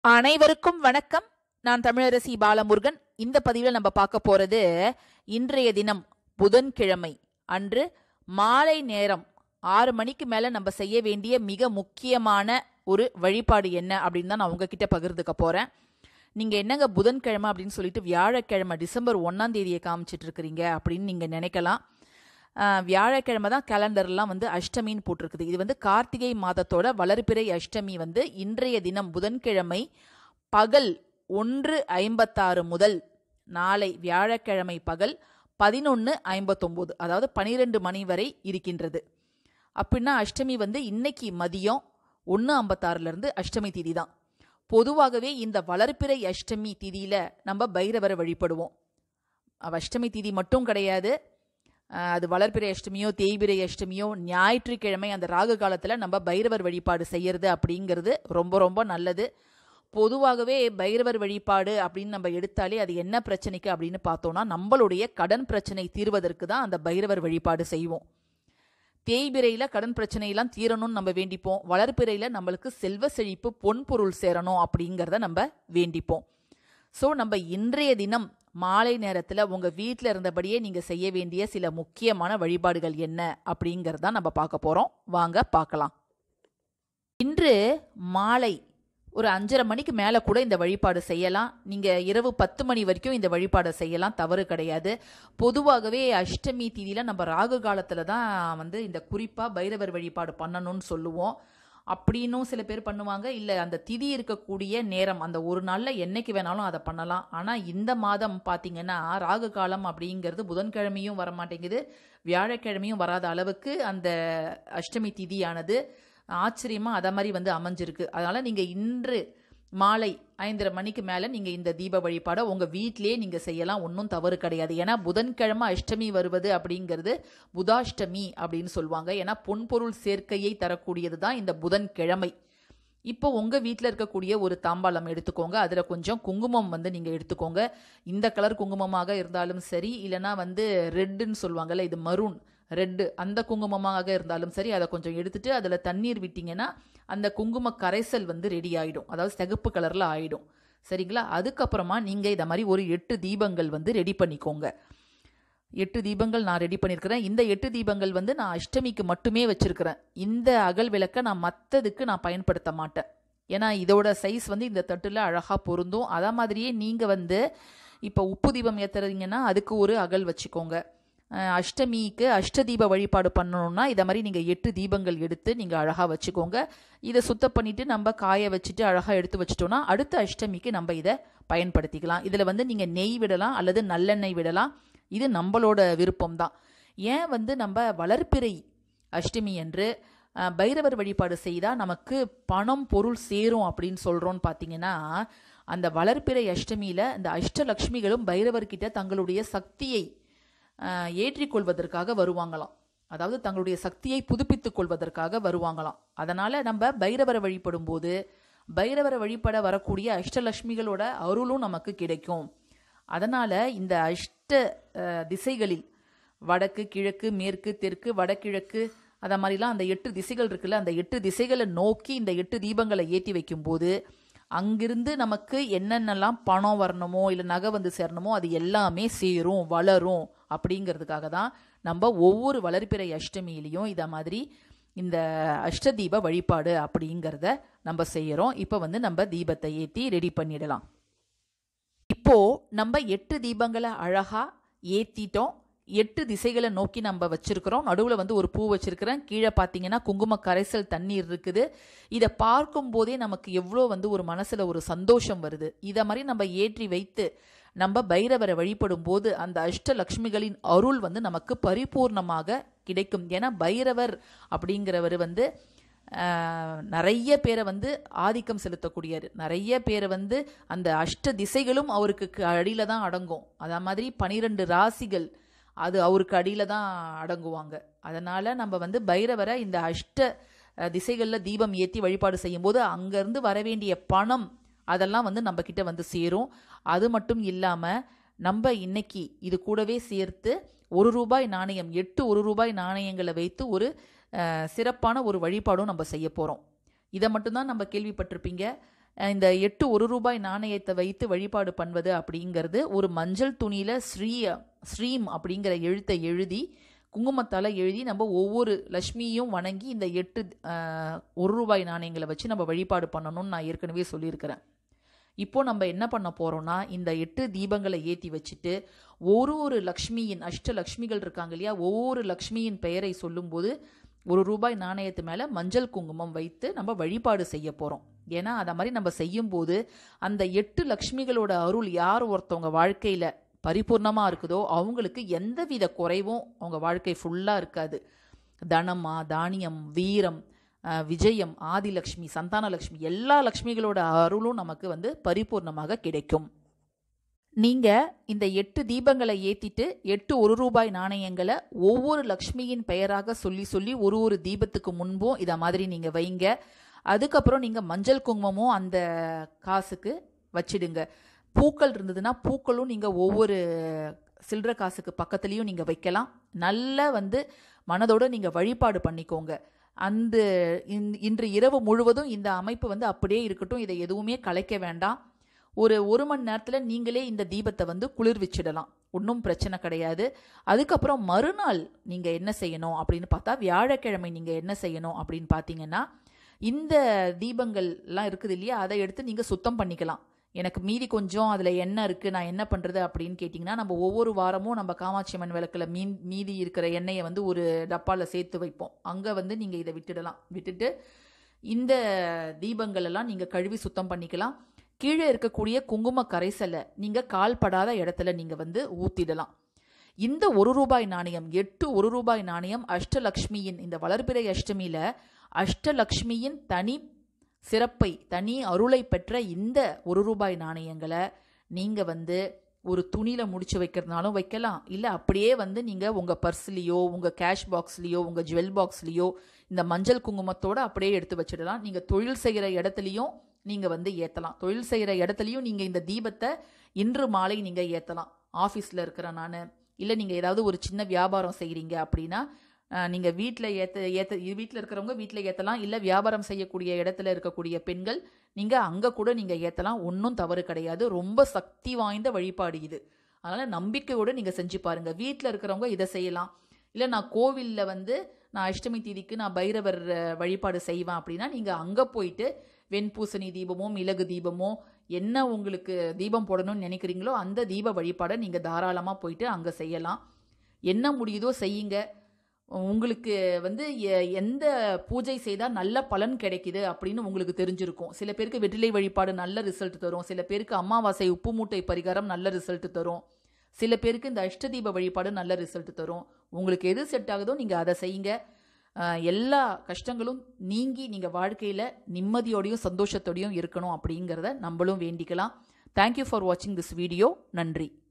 அனைவருக்கும் வணக்கம் நான் தமிழரசி பாலமுருகன் இந்த பதிவில் நம்ம பார்க்க போறது இன்றைய தினம் புதன்கிழமை அன்று மாலை நேரம் ஆறு மணிக்கு மேல நம்ம செய்ய வேண்டிய மிக முக்கியமான ஒரு வழிபாடு என்ன அப்படின்னு தான் நான் உங்ககிட்ட பகிர்ந்துக்க போறேன் நீங்க என்னங்க புதன்கிழமை அப்படின்னு சொல்லிட்டு வியாழக்கிழமை டிசம்பர் ஒன்னாம் தேதியை காமிச்சிட்டு இருக்கிறீங்க அப்படின்னு நீங்க நினைக்கலாம் ஆஹ், வியாழக்கிழமை தான் கேலண்டர்லாம் வந்து அஷ்டமின்னு போட்டிருக்குது இது வந்து கார்த்திகை மாதத்தோட வளர்பிறை அஷ்டமி வந்து இன்றைய தினம் புதன்கிழமை பகல் ஒன்று ஐம்பத்தாறு முதல் நாளை வியாழக்கிழமை பகல் பதினொன்று ஐம்பத்தொம்போது அதாவது பனிரெண்டு மணி வரை இருக்கின்றது அப்படின்னா அஷ்டமி வந்து இன்னைக்கு மதியம் ஒன்று ஐம்பத்தாறுலேருந்து அஷ்டமி திதி தான் பொதுவாகவே இந்த வளர்பிறை அஷ்டமி திதியில நம்ம பைரவரை வழிபடுவோம் அவ அஷ்டமி திதி மட்டும் கிடையாது அஹ் அது வளர்பிறை அஷ்டமியோ தேய்பிறை அஷ்டமியோ ஞாயிற்றுக்கிழமை அந்த ராகு காலத்தில் நம்ம பைரவர் வழிபாடு செய்யறது அப்படிங்கிறது ரொம்ப ரொம்ப நல்லது பொதுவாகவே பைரவர் வழிபாடு அப்படின்னு நம்ம எடுத்தாலே அது என்ன பிரச்சனைக்கு அப்படின்னு பார்த்தோம்னா நம்மளுடைய கடன் பிரச்சனை தீர்வதற்கு தான் அந்த பைரவர் வழிபாடு செய்வோம் தேய்பிரையில் கடன் பிரச்சனையெல்லாம் தீரணும்னு நம்ம வேண்டிப்போம் வளர்பிறையில் நம்மளுக்கு செல்வ செழிப்பு பொன் பொருள் சேரணும் அப்படிங்கிறத நம்ம வேண்டிப்போம் ஸோ நம்ம இன்றைய தினம் மாலை நேரத்தில் உங்கள் வீட்டில் இருந்தபடியே நீங்கள் செய்ய வேண்டிய சில முக்கியமான வழிபாடுகள் என்ன அப்படிங்கிறத நம்ம பார்க்க போகிறோம் வாங்க பார்க்கலாம் இன்று மாலை ஒரு அஞ்சரை மணிக்கு மேலே கூட இந்த வழிபாடு செய்யலாம் நீங்கள் இரவு பத்து மணி வரைக்கும் இந்த வழிபாடை செய்யலாம் தவறு கிடையாது பொதுவாகவே அஷ்டமி திதியில் நம்ம ராகு காலத்தில் தான் வந்து இந்த குறிப்பாக பைரவர் வழிபாடு பண்ணணும்னு சொல்லுவோம் அப்படின்னும் சில பேர் பண்ணுவாங்க இல்லை அந்த திதி இருக்கக்கூடிய நேரம் அந்த ஒரு நாளில் என்னைக்கு வேணாலும் அதை பண்ணலாம் ஆனால் இந்த மாதம் பார்த்தீங்கன்னா ராகு காலம் அப்படிங்கிறது புதன்கிழமையும் வர மாட்டேங்குது வியாழக்கிழமையும் வராத அளவுக்கு அந்த அஷ்டமி திதியானது ஆச்சரியமாக அதை மாதிரி வந்து அமைஞ்சிருக்கு அதனால் நீங்கள் இன்று மாலை ஐந்தரை மணிக்கு மேலே நீங்கள் இந்த தீப வழிபாடை உங்கள் வீட்டிலேயே நீங்கள் செய்யலாம் ஒன்றும் தவறு கிடையாது ஏன்னா புதன்கிழமை அஷ்டமி வருவது அப்படிங்கிறது புதாஷ்டமி அப்படின்னு சொல்லுவாங்க ஏன்னா பொன்பொருள் சேர்க்கையை தரக்கூடியது தான் இந்த புதன்கிழமை இப்போ உங்கள் வீட்டில் இருக்கக்கூடிய ஒரு தாம்பாளம் எடுத்துக்கோங்க அதில் கொஞ்சம் குங்குமம் வந்து நீங்கள் எடுத்துக்கோங்க இந்த கலர் குங்குமமாக இருந்தாலும் சரி இல்லைனா வந்து ரெட்டுன்னு சொல்லுவாங்கல்ல இது மரூன் ரெட்டு அந்த குங்குமமாக இருந்தாலும் சரி அதை கொஞ்சம் எடுத்துட்டு அதில் தண்ணீர் விட்டீங்கன்னா அந்த குங்கும கரைசல் வந்து ரெடி ஆகிடும் அதாவது சிகப்பு கலரில் ஆகிடும் சரிங்களா அதுக்கப்புறமா நீங்கள் இதை மாதிரி ஒரு எட்டு தீபங்கள் வந்து ரெடி பண்ணிக்கோங்க எட்டு தீபங்கள் நான் ரெடி பண்ணியிருக்கிறேன் இந்த எட்டு தீபங்கள் வந்து நான் அஷ்டமிக்கு மட்டுமே வச்சிருக்கிறேன் இந்த அகல் விளக்கை நான் மற்றதுக்கு நான் பயன்படுத்த மாட்டேன் ஏன்னா இதோட சைஸ் வந்து இந்த தட்டில் அழகாக பொருந்தும் அதே மாதிரியே நீங்கள் வந்து இப்போ உப்பு தீபம் ஏற்றுறீங்கன்னா அதுக்கு ஒரு அகல் வச்சுக்கோங்க அஹ் அஷ்டமிக்கு அஷ்டதீப வழிபாடு பண்ணணும்னா இதை மாதிரி நீங்கள் எட்டு தீபங்கள் எடுத்து நீங்கள் அழகாக வச்சுக்கோங்க இதை சுத்தம் பண்ணிவிட்டு நம்ம காய வச்சுட்டு அழகாக எடுத்து வச்சிட்டோம்னா அடுத்த அஷ்டமிக்கு நம்ம இதை பயன்படுத்திக்கலாம் இதில் வந்து நீங்கள் நெய் விடலாம் அல்லது நல்லெண்ணெய் விடலாம் இது நம்மளோட விருப்பம் தான் ஏன் வந்து நம்ம வளர்ப்பிறை அஷ்டமி என்று அஹ், பைரவர் வழிபாடு செய்தால் நமக்கு பணம் பொருள் சேரும் அப்படின்னு சொல்கிறோன்னு பார்த்தீங்கன்னா அந்த வளர்ப்பிறை அஷ்டமியில் இந்த அஷ்டலக்ஷ்மிகளும் பைரவர்கிட்ட தங்களுடைய சக்தியை அஹ், ஏற்றிக்கொள்வதற்காக வருவாங்களாம் அதாவது தங்களுடைய சக்தியை புதுப்பித்துக் கொள்வதற்காக வருவாங்களாம் அதனால நம்ம பைரவரை வழிபடும் போது பைரவரை வழிபட வரக்கூடிய அஷ்டலட்சுமிகளோட அருளும் நமக்கு கிடைக்கும் அதனால இந்த அஷ்ட அஹ், திசைகளில் வடக்கு கிழக்கு மேற்கு தெற்கு வடகிழக்கு அத மாதிரிலாம் அந்த எட்டு திசைகள் இருக்குல்ல அந்த எட்டு திசைகளை நோக்கி இந்த எட்டு தீபங்களை ஏற்றி வைக்கும்போது அங்கிருந்து நமக்கு என்னென்னலாம் பணம் வரணுமோ இல்லை நகை வந்து சேரணுமோ அது எல்லாமே சேரும் வளரும் அப்படிங்கிறதுக்காக தான் நம்ம ஒவ்வொரு வளர்பிறை அஷ்டமியிலையும் இதை மாதிரி இந்த அஷ்டதீப வழிபாடு அப்படிங்கிறத நம்ம செய்யறோம் இப்போ வந்து நம்ம தீபத்தை ஏற்றி ரெடி பண்ணிடலாம் இப்போ நம்ம எட்டு தீபங்களை அழகா ஏத்திட்டோம் எட்டு திசைகளை நோக்கி நம்ம வச்சிருக்கிறோம் நடுவில் வந்து ஒரு பூ வச்சிருக்கிறேன் கீழே பார்த்தீங்கன்னா குங்கும கரைசல் தண்ணீர் இருக்குது இதை பார்க்கும் போதே நமக்கு எவ்வளோ வந்து ஒரு மனசுல ஒரு சந்தோஷம் வருது இதை மாதிரி நம்ம ஏற்றி வைத்து நம்ம பைரவரை வழிபடும் போது அந்த அஷ்டலக்ஷ்மிகளின் அருள் வந்து நமக்கு பரிபூர்ணமாக கிடைக்கும் ஏன்னா பைரவர் அப்படிங்கிறவர் வந்து ஆஹ், நிறைய பேரை வந்து ஆதிக்கம் செலுத்தக்கூடியார் நிறைய பேரை வந்து அந்த அஷ்ட திசைகளும் அவருக்கு அடியில தான் அடங்கும் அதே மாதிரி பனிரெண்டு ராசிகள் அது அவருக்கு அடியில தான் அடங்குவாங்க அதனால நம்ம வந்து பைரவரை இந்த அஷ்ட அஹ், திசைகள்ல தீபம் ஏற்றி வழிபாடு செய்யும்போது அங்கேருந்து வர வேண்டிய பணம் அதெல்லாம் வந்து நம்ம கிட்ட வந்து சேரும் அது மட்டும் இல்லாம நம்ம இன்னைக்கு இது கூடவே சேர்த்து ஒரு ரூபாய் நாணயம் எட்டு ஒரு ரூபாய் நாணயங்களை வைத்து ஒரு அஹ், சிறப்பான ஒரு வழிபாடும் நம்ம செய்ய போறோம் இதை மட்டும்தான் நம்ம கேள்விப்பட்டிருப்பீங்க அஹ் இந்த எட்டு ஒரு ரூபாய் நாணயத்தை வைத்து வழிபாடு பண்ணுவது அப்படிங்கிறது ஒரு மஞ்சள் துணியில் ஸ்ரீ ஸ்ரீம் அப்படிங்கிற எழுத்தை எழுதி குங்குமத்தால் எழுதி நம்ம ஒவ்வொரு லக்ஷ்மியும் வணங்கி இந்த எட்டு அஹ், ஒரு ரூபாய் நாணயங்களை வச்சு நம்ம வழிபாடு பண்ணணும்னு நான் ஏற்கனவே சொல்லியிருக்கிறேன் இப்போ நம்ம என்ன பண்ண போறோம்னா இந்த எட்டு தீபங்களை ஏற்றி வச்சுட்டு ஒரு ஒரு லக்ஷ்மியின் அஷ்ட லக்ஷ்மிகள் இருக்காங்க இல்லையா ஒவ்வொரு லக்ஷ்மியின் பெயரை சொல்லும்போது ஒரு ரூபாய் நாணயத்து மேலே மஞ்சள் குங்குமம் வைத்து நம்ம வழிபாடு செய்ய போகிறோம் ஏன்னா அதை மாதிரி நம்ம செய்யும்போது அந்த எட்டு லக்ஷ்மிகளோட அருள் யார் ஒருத்தவங்க வாழ்க்கையில் பரிபூர்ணமாக இருக்குதோ அவங்களுக்கு எந்தவித குறைவும் அவங்க வாழ்க்கை ஃபுல்லாக இருக்காது தனமா தானியம் வீரம் அஹ், விஜயம் ஆதிலக்ஷ்மி சந்தானலக்ஷ்மி எல்லா லக்ஷ்மிகளோட அருளும் நமக்கு வந்து பரிபூர்ணமாக கிடைக்கும் நீங்க இந்த எட்டு தீபங்களை ஏத்திட்டு எட்டு ஒரு ரூபாய் நாணயங்களை ஒவ்வொரு லக்ஷ்மியின் பெயராக சொல்லி சொல்லி ஒரு ஒரு தீபத்துக்கு முன்பும் இதை மாதிரி நீங்க வைங்க அதுக்கப்புறம் நீங்க மஞ்சள் குங்குமமும் அந்த காசுக்கு வச்சிடுங்க பூக்கள் இருந்ததுன்னா பூக்களும் நீங்க ஒவ்வொரு சில்லற காசுக்கு பக்கத்துலேயும் நீங்க வைக்கலாம் நல்லா வந்து மனதோட நீங்க வழிபாடு பண்ணிக்கோங்க அந்த இன்- இன்று இரவு முழுவதும் இந்த அமைப்பு வந்து அப்படியே இருக்கட்டும் இதை எதுவுமே கலைக்க வேண்டாம் ஒரு ஒரு மணி நேரத்தில் நீங்களே இந்த தீபத்தை வந்து குளிர்விச்சிடலாம் ஒன்றும் பிரச்சனை கிடையாது அதுக்கப்புறம் மறுநாள் நீங்கள் என்ன செய்யணும் அப்படின்னு பார்த்தா வியாழக்கிழமை நீங்கள் என்ன செய்யணும் அப்படின்னு பார்த்தீங்கன்னா இந்த தீபங்கள்லாம் இருக்குது இல்லையா அதை எடுத்து நீங்கள் சுத்தம் பண்ணிக்கலாம் எனக்கு மீதி கொஞ்சம் அதில் என்ன இருக்குது நான் என்ன பண்ணுறது அப்படின்னு கேட்டிங்கன்னா நம்ம ஒவ்வொரு வாரமும் நம்ம காமாட்சி அம்மன் விளக்கில் மீன் மீதி இருக்கிற எண்ணெயை வந்து ஒரு டப்பாவில் சேர்த்து வைப்போம் அங்கே வந்து நீங்கள் இதை விட்டுடலாம் விட்டுட்டு இந்த தீபங்கள் எல்லாம் நீங்கள் கழுவி சுத்தம் பண்ணிக்கலாம் கீழே இருக்கக்கூடிய குங்கும கரைசலை நீங்கள் கால்படாத இடத்துல நீங்கள் வந்து ஊற்றிடலாம் இந்த ஒரு ரூபாய் நாணயம் எட்டு ஒரு ரூபாய் நாணயம் அஷ்டலக்ஷ்மியின் இந்த வளர்பிறை அஷ்டமியில அஷ்டலக்ஷ்மியின் தனி சிறப்பை தனி அருளை பெற்ற இந்த ஒரு ரூபாய் நாணயங்களை நீங்க வந்து ஒரு துணியில முடிச்சு வைக்கிறதுனாலும் வைக்கலாம் இல்ல அப்படியே வந்து நீங்க உங்க பர்ஸ்லயோ உங்க கேஷ் பாக்ஸ்லயோ உங்க ஜுவல் பாக்ஸ்லயோ இந்த மஞ்சள் குங்குமத்தோட அப்படியே எடுத்து வச்சிடலாம் நீங்க தொழில் செய்யற இடத்துலயும் நீங்க வந்து ஏத்தலாம் தொழில் செய்யற இடத்துலயும் நீங்க இந்த தீபத்தை இன்று மாலை நீங்க ஏத்தலாம் ஆபீஸ்ல இருக்கிற நான் இல்ல நீங்க ஏதாவது ஒரு சின்ன வியாபாரம் செய்றீங்க அப்படின்னா அஹ், நீங்க வீட்ல ஏத்த ஏத்த வீட்ல இருக்கிறவங்க வீட்ல ஏத்தலாம் இல்ல வியாபாரம் செய்யக்கூடிய இடத்துல இருக்கக்கூடிய பெண்கள் நீங்க அங்க கூட நீங்க ஏத்தலாம் ஒன்றும் தவறு கிடையாது ரொம்ப சக்தி வாய்ந்த வழிபாடு இது அதனால நம்பிக்கையோட நீங்க செஞ்சு பாருங்க வீட்ல இருக்கிறவங்க இதை செய்யலாம் இல்ல நான் கோவில்ல வந்து நான் அஷ்டமி தீதிக்கு நான் பைரவர் அஹ், வழிபாடு செய்வேன் அப்படின்னா நீங்க அங்க போயிட்டு வெண்பூசணி தீபமோ மிளகு தீபமோ என்ன உங்களுக்கு தீபம் போடணும்னு நினைக்கிறீங்களோ அந்த தீப வழிபாடை நீங்க தாராளமா போயிட்டு அங்க செய்யலாம் என்ன முடியுதோ செய்யுங்க உங்களுக்கு வந்து எ- எந்த பூஜை செய்தால் நல்ல பலன் கிடைக்குது அப்படின்னு உங்களுக்கு தெரிஞ்சிருக்கும் சில பேருக்கு வெற்றிலை வழிபாடு நல்ல ரிசல்ட் தரும் சில பேருக்கு அமாவாசை உப்பு மூட்டை பரிகாரம் நல்ல ரிசல்ட் தரும் சில பேருக்கு இந்த அஷ்டதீப வழிபாடு நல்ல ரிசல்ட் தரும் உங்களுக்கு எது செட் ஆகுதோ நீங்கள் அதை செய்யுங்க அஹ், எல்லா கஷ்டங்களும் நீங்கி நீங்கள் வாழ்க்கையில் நிம்மதியோடையும் சந்தோஷத்தோடையும் இருக்கணும் அப்படிங்கிறத நம்மளும் வேண்டிக்கலாம் தேங்க்யூ ஃபார் வாட்சிங் திஸ் வீடியோ நன்றி